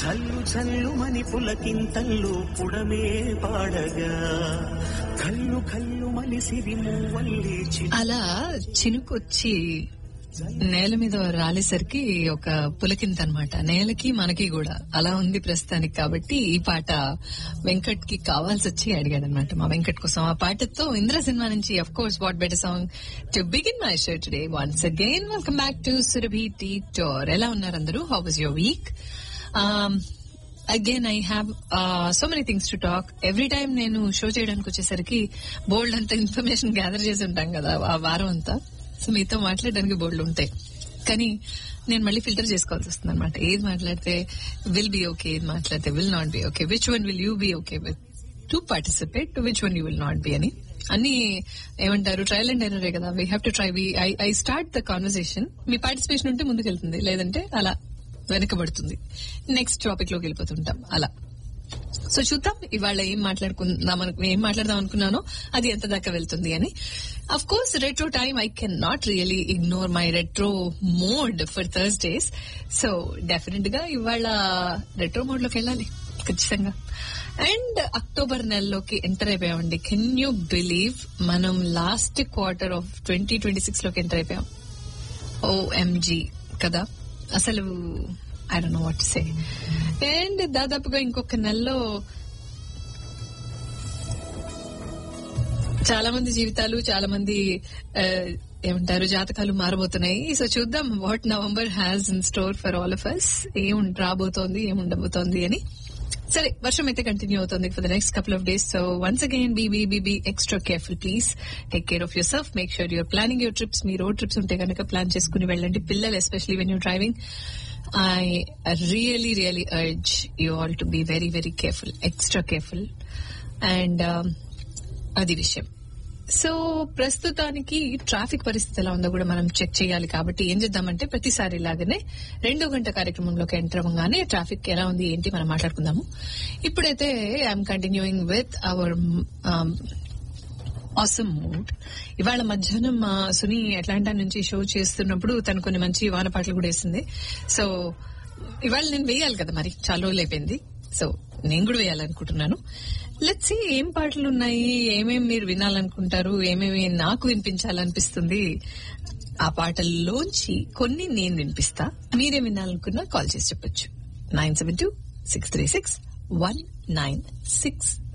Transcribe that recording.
చల్లు చల్లు మని పులకింతల్లు పుడమే పాడగా కల్లు కల్లు మని సిరి మూవల్లి చి- అలా చినుకొచ్చి నేల మీద రాలేసరికి ఒక పులకింత అనమాట నేలకి మనకి కూడా అలా ఉంది ప్రస్తుతానికి కాబట్టి ఈ పాట వెంకట్ కి కావాల్సి వచ్చి అడిగాడు అనమాట మా వెంకట్ కోసం ఆ పాటతో ఇంద్ర సినిమా నుంచి of course what better song to begin my show today once again welcome back to Surabhi టీ టోర్ ఎలా ఉన్నారు అందరూ how was your week again I have so many things to talk every time నేను షో చేయడానికి వచ్చేసరికి బోల్డ్ అంత ఇన్ఫర్మేషన్ గ్యాదర్ చేసి ఉంటాం కదా ఆ వారం అంతా సో మీతో మాట్లాడడానికి బోల్డ్ ఉంటాయి కానీ నేను మళ్ళీ ఫిల్టర్ చేసుకోవాల్సి వస్తుంది అనమాట ఏది మాట్లాడితే విల్ బి ఓకే ఏది మాట్లాడితే will not be okay which one will you be okay with to participate which one you will not be అని అన్ని ఏమంటారు ట్రయల్ అండ్ ఎర్రరే కదా we have to try I I start the conversation మీ participation ఉంటే ముందుకెళ్తుంది లేదంటే అలా వెనకబడుతుంది నెక్స్ట్ టాపిక్ లోకి వెళ్ళిపోతుంటాం అలా సో చూద్దాం ఇవాళ ఏం మాట్లాడుకుందాం అను- ఏం మాట్లాడదాం అనుకున్నానో అది ఎంత దాకా వెళ్తుంది అని of course retro time I can not really ignore my retro mode for Thursdays so definite గా ఇవాళ రెట్రో మోడ్ లోకి వెళ్ళాలి ఖచ్చితంగా అండ్ అక్టోబర్ నెలలోకి ఎంటర్ అయిపోయామండి కెన్ యూ బిలీవ్ మనం last quarter of twenty twenty six లోకి ఎంటర్ అయిపోయాం ఓఎంజీ కదా అసలు I don't know what say and దాదాపుగా ఇంకొక నెలలో చాలా మంది జీవితాలు చాలా మంది ఆ, ఏమంటారు జాతకాలు మారబోతున్నాయి సో చూద్దాం what November has in store for all of us ఏం రాబోతోంది ఏం ఉండబోతోంది అని సరే వర్షం అయితే కంటిన్యూ అవుతుంది for the next couple of days so once again be be be be extra careful please take care of yourself make sure your planning your trips మీ రోడ్ ట్రిప్స్ ఉంటే కనుక ప్లాన్ చేసుకుని వెళ్ళండి పిల్లలు especially when you're driving I really really urge you all to be very very careful extra careful and అది విషయం so ప్రస్తుతానికి traffic పరిస్థితి ఎలా ఉందో కూడా మనం చెక్ చేయాలి కాబట్టి ఏం చేద్దామంటే ప్రతిసారి లాగానే రెండో గంట కార్యక్రమంలోకి ఎంటర్ అవ్వగానే ట్రాఫిక్ ఎలా ఉంది ఏంటి మనం మాట్లాడుకుందాము ఇప్పుడైతే I'm continuing with our awesome mood ఇవాళ మధ్యాహ్నం మా సుని అట్లాంటా నుంచి షో చేస్తున్నప్పుడు తను కొన్ని మంచి వాన పాటలు కూడా వేసింది సో ఇవాళ నేను వేయాలి కదా మరి చాలా రోజులు అయిపోయింది సో నేను కూడా వేయాలనుకుంటున్నాను లెట్స్ ఏం పాటలు ఉన్నాయి ఏమేమి మీరు వినాలనుకుంటారు ఏమేమి నాకు వినిపించాలనిపిస్తుంది ఆ పాటల్లోంచి కొన్ని నేను వినిపిస్తా మీరేం వినాలనుకున్నా కాల్ చేసి చెప్పొచ్చు nine seven two six three six one nine six